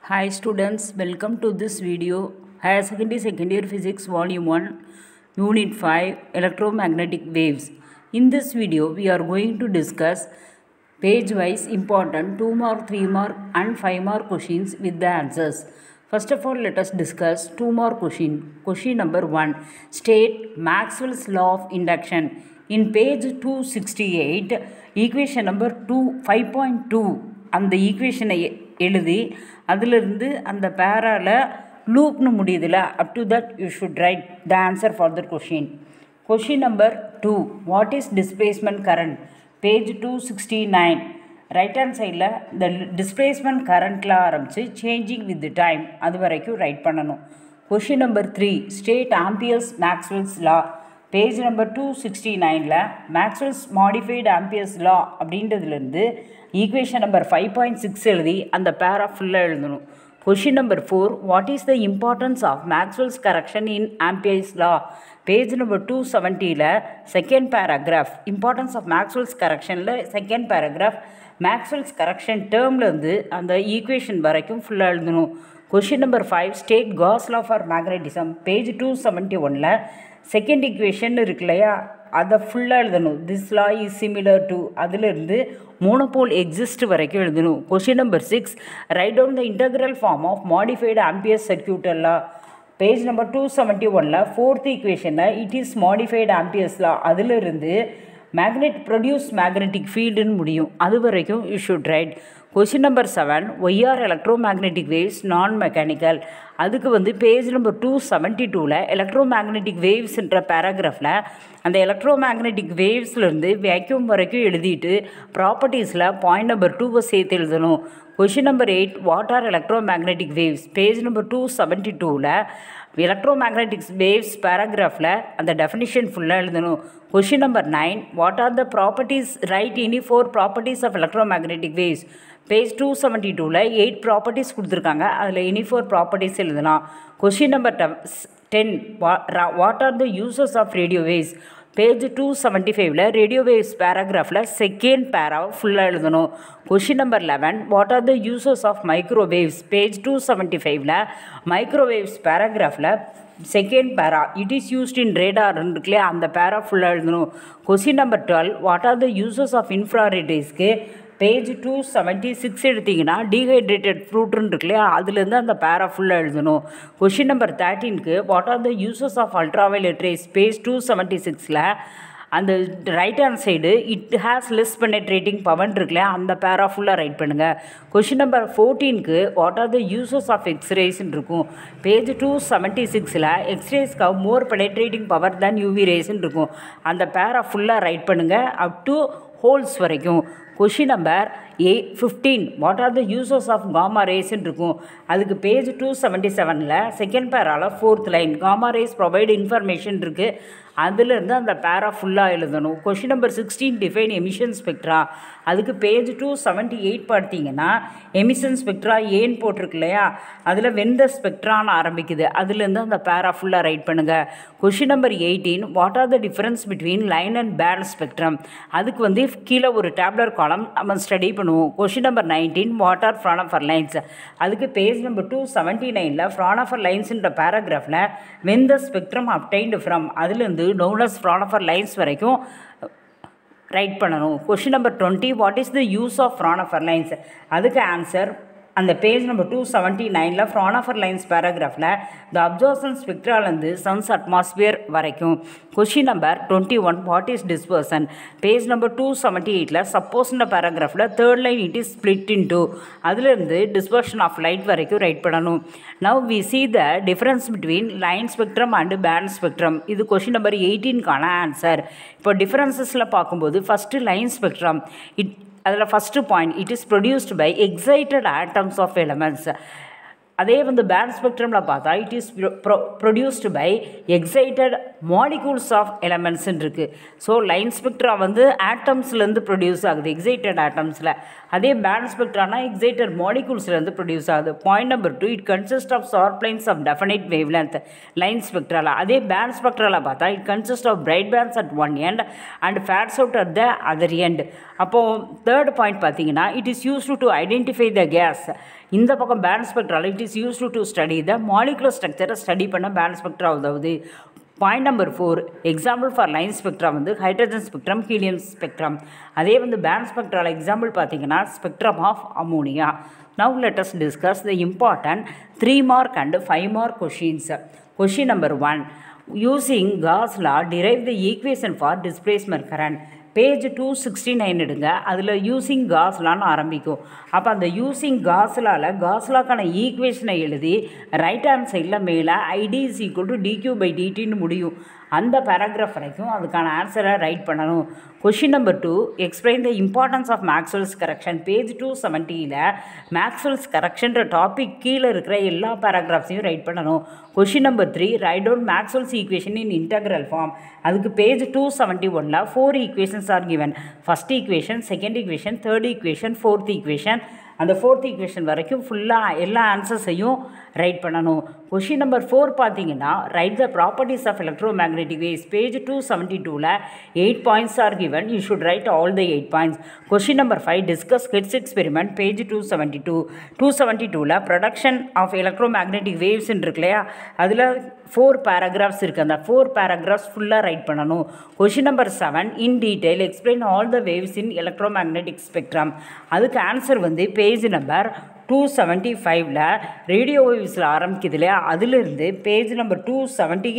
Hi students, welcome to this video. Higher Secondary Second Year Physics Volume 1, Unit 5, Electromagnetic Waves. In this video, we are going to discuss page-wise important 2 mark, 3 mark and 5 mark questions with the answers. First of all, let us discuss 2 mark question. Question number 1. State Maxwell's law of induction. In page 268, equation number 2, 5.2 அந்த ஈக்குவேஷனை எழுதி அதிலிருந்து அந்த பேரால லூப்னு முடியுதுல up to that you should write the answer for the question question number two what is displacement current page two sixty nine right hand சைடில் இந்த டிஸ்பிளேஸ்மெண்ட் கரண்ட்டில் ஆரம்பித்து சேஞ்சிங் வித் டைம் அது வரைக்கும் ரைட் பண்ணணும் question number three state Ampere's Maxwell's law page number two sixty நைனில் Maxwell's modified Ampere's law அப்படின்றதுலேருந்து equation number five point six எழுதி அந்த பேரா ஃபுல்லாக எழுதணும் question number four what is the importance of Maxwell's correction in Ampere's law page number two செவன்ட்டியில் second paragraph importance of Maxwell's கரெக்ஷனில் second paragraph Maxwell's correction டேர்ம்லேருந்து அந்த equation வரைக்கும் ஃபுல்லாக எழுதணும் question number five state Gauss law for magnetism page two seventy ஒனில் second equation இருக்கு இல்லையா அதை ஃபுல்லாக எழுதணும் this law is similar to அதிலிருந்து மோனோபோல் எக்ஸிஸ்ட் வரைக்கும் எழுதணும் question number six write down the integral form of modified Ampere circuital law page number two seventy ஒனில் ஃபோர்த் ஈக்குவேஷனில் it is modified Ampere's law அதிலிருந்து மேக்னெட் ப்ரொடியூஸ் மேக்னெட்டிக் ஃபீல்டுன்னு முடியும் அது வரைக்கும் you should write question number seven why are electromagnetic waves non mechanical அதுக்கு வந்து page number two seventy டூவில் எலக்ட்ரோ மேக்னெட்டிக் வேவ்ஸ்ன்ற பேராகிராஃபில் அந்த எலக்ட்ரோ மேக்னெட்டிக் வேவ்ஸ்லேருந்து வேக்யூம் வரைக்கும் எழுதிட்டு ப்ராப்பர்ட்டிஸில் பாயிண்ட் நம்பர் டூவை சேர்த்து எழுதணும் question number eight what are electromagnetic waves page number two seventy டூவில் எலக்ட்ரோ மேக்னெட்டிக்ஸ் வேவ்ஸ் பேராகிராஃபில் அந்த டெஃபினிஷன் ஃபுல்லாக எழுதணும் question number nine what are the properties write any four properties of electromagnetic waves page two seventy டூவில் eight properties கொடுத்துருக்காங்க அதில் any four properties எழுதலாம் question number ten what are the uses of radio waves page two seventy ஃபைவ்ல radio waves பேராகிராஃபில் second பேராவை ஃபுல்லாக எழுதணும் question number eleven what are the uses of microwaves page two seventy ஃபைவ்ல microwaves பேராகிராஃபில் second para it is used in radar இருக்குல்லையே அந்த para ஃபுல்லாக எழுதணும் question number twelve what are the uses of இன்ஃப்ராரெட்ரேஸ்க்கு பேஜ் டூ செவன்ட்டி சிக்ஸ் எடுத்திங்கன்னா dehydrated ஃப்ரூட்னு இருக்கு இல்லையா அதுலேருந்து அந்த பேரா ஃபுல்லாக எழுதணும் கொஷின் நம்பர் தேர்ட்டீனுக்கு what are the uses of ultraviolet rays page two seventy சிக்ஸில் அந்த right hand side it has less penetrating power இருக்குல்ல அந்த பேரா ஃபுல்லாக ரைட் பண்ணுங்கள் கொஷின் நம்பர் ஃபோர்டீனுக்கு what are the uses of எக்ஸ்ரேஸ்ன்னு இருக்கும் பேஜ் டூ செவன்ட்டி சிக்ஸில் எக்ஸ்ரேஸ்க்கு more penetrating power than UV ரேஸ்ன்னு இருக்கும் அந்த பேரா ஃபுல்லாக ரைட் பண்ணுங்கள் அப் டு ஹோல்ஸ் வரைக்கும் question number a fifteen what are the uses of gamma ரேஸ்ன்னு இருக்கும் அதுக்கு பேஜ் டூ செவன்ட்டி செவனில் செகண்ட் பேரால் fourth line gamma rays provide information இருக்குது அதுலேருந்து அந்த பேரா ஃபுல்லாக எழுதணும் question number sixteen define emission spectra அதுக்கு பேஜ் டூ செவன்ட்டி எயிட் பார்த்தீங்கன்னா எமிஷன் ஸ்பெக்ட்ரா ஏன்னு போட்டிருக்கு இல்லையா அதில் வெந்த ஸ்பெக்ட்ரான்னு ஆரம்பிக்குது அதுலேருந்து அந்த பேரா ஃபுல்லாக ரைட் பண்ணுங்கள் question number eighteen what are the difference between line and band spectrum அதுக்கு வந்து கீழே ஒரு டேப்லர் காலம் நம்ம ஸ்டடி பண்ணுவோம் question number nineteen what are Fraunhofer lines அதுக்கு பேஜ் நம்பர் டூ செவன்ட்டி நைனில் ஃப்ரானஃபர் லைன்ஸுன்ற பேராகிராஃபில் வெந்த ஸ்பெக்ட்ரம் அப்டைன்டு ஃப்ரம் அதுலேருந்து நோனஸ் ஃப்ரானஃபர் லைன்ஸ் வரைக்கும் ரைட் பண்ணணும் question number twenty what is the use of Fraunhofer lines அதுக்கு answer அந்த page number two seventy நைனில் ஃப்ரானஃபர் லைன்ஸ் பேராகிராஃபில் த அப்சர்வன் ஸ்பெக்ட்ராலேருந்து சன்ஸ் அட்மாஸ்பியர் வரைக்கும் question number twenty one what is dispersion page number two seventy எயிட்டில் சப்போஸ்ன்ற பேராகிராஃபில் third line it is split into அதுலேருந்து டிஸ்பர்ஷன் ஆஃப் லைட் வரைக்கும் ரைட் பண்ணணும் now we see the difference between line spectrum and band spectrum இது question number எயிட்டீன்கான answer இப்போ டிஃப்ரென்சஸில் பார்க்கும்போது ஃபஸ்ட்டு லைன் ஸ்பெக்ட்ரம் இட் அதில் first point it is produced by excited atoms of elements அதே வந்து பேண்ட் ஸ்பெக்ட்ரமில் பார்த்தா it is produced by excited molecules of எலமெண்ட்ஸ்ன்னு இருக்குது ஸோ லைன் ஸ்பெக்ட்ரா வந்து ஆட்டம்ஸ்லேருந்து ப்ரொடியூஸ் ஆகுது எக்ஸைட்டட் ஆட்டம்ஸில் அதே பேண்ட் ஸ்பெக்ட்ரானா எக்ஸைட்டட் மாலிகூல்ஸ்லேருந்து ப்ரொடியூஸ் ஆகுது point number two it consist of sharp lines of definite wave length line ஸ்பெக்ட்ரால அதே பேண்ட் ஸ்பெக்ட்ரால பார்த்தா it consist of bright bands at one end and fades out at the other end அப்போது third point பார்த்தீங்கன்னா it is used to identify the gas இந்த பக்கம் band ஸ்பெக்ட்ரால it is use to study the molecular ஸ்ட்ரக்சரை study பண்ண band spectra உதவுது point number four example for line spectra வந்து hydrogen spectrum helium spectrum அதே வந்து பேண்ட் ஸ்பெக்ட்ரால எக்ஸாம்பிள் பார்த்தீங்கன்னா spectrum of ammonia now let us discuss the important three mark and five mark questions question number one using Gauss law derive the equation for displacement current page two sixty nine எடுங்க அதில் using காஸ்லான்னு ஆரம்பிக்கும் அப்போ அந்த using காஸ்லாவில் காஸ்லாக்கான ஈக்குவேஷனை எழுதி right hand சைடில் மேலே I d is equal to d q by டிடின்னு முடியும் அந்த பேராகிராஃப் வரைக்கும் அதுக்கான ஆன்சரை ரைட் பண்ணணும் question number two explain the importance of Maxwell's correction page two செவன்ட்டியில் மேக்ஸ்வெல்ஸ் கரெக்ஷன்ற டாபிக் கீழே இருக்கிற எல்லா பேராகிராஃப்ஸையும் ரைட் பண்ணணும் question number three write down Maxwell's equation in integral form அதுக்கு பேஜ் டூ செவன்ட்டி ஒனில் four equations are given first equation second equation third equation fourth equation அந்த ஃபோர்த் ஈக்குவேஷன் வரைக்கும் ஃபுல்லாக எல்லா ஆன்சர்ஸையும் ரைட் பண்ணணும் கொஷின் நம்பர் ஃபோர் பார்த்தீங்கன்னா write the properties of electromagnetic waves page two seventy டூவில் eight points are given you should write all the eight points question number five discuss Hertz experiment page two seventy two two seventy டூவில் production of electromagnetic வேவ்ஸ்ன்னு இருக்கு இல்லையா அதில் four paragraphs இருக்குது அந்த four paragraphs ஃபுல்லாக write பண்ணணும் question number seven in detail explain all the waves in electromagnetic spectrum அதுக்கு ஆன்சர் வந்து பேஜ் நம்பர் டூ செவன்ட்டி ஃபைவ்ல ரேடியோ வேவ்ஸில் ஆரம்பிக்குது இல்லையா அதிலிருந்து பேஜ் நம்பர் டூ செவன்ட்டி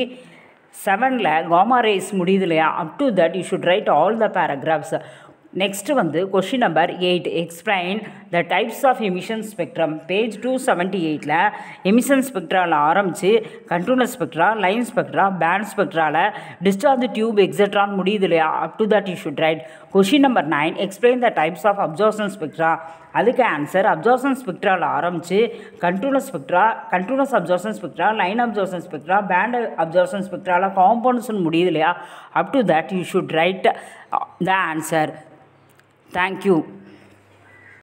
செவனில் காமா ரேஸ் முடியுது இல்லையா up to that you should write all the paragraphs next வந்து question number eight explain the types of emission spectrum page two seventy எயிட்டில் எமிஷன் ஸ்பெக்ட்ராவில் ஆரம்பித்து கண்ட்ரோலர் ஸ்பெக்ட்ரா லைன் ஸ்பெக்ட்ரா பேண்ட் ஸ்பெக்ட்ராவில் discharge tube எக்ஸெட்ரான் முடியுது இல்லையா up to that you should write question number nine explain the types of absorption spectra அதுக்கு answer absorption ஸ்பெக்ட்ராவில் ஆரம்பித்து கண்ட்ரோலர் ஸ்பெக்ட்ரா கண்ட்ரோலஸ் absorption spectra line absorption spectra band absorption ஸ்பெக்ட்ராவில் காம்பவுண்ட்ஸ்னு முடியுது இல்லையா up to that you should write the answer Thank you.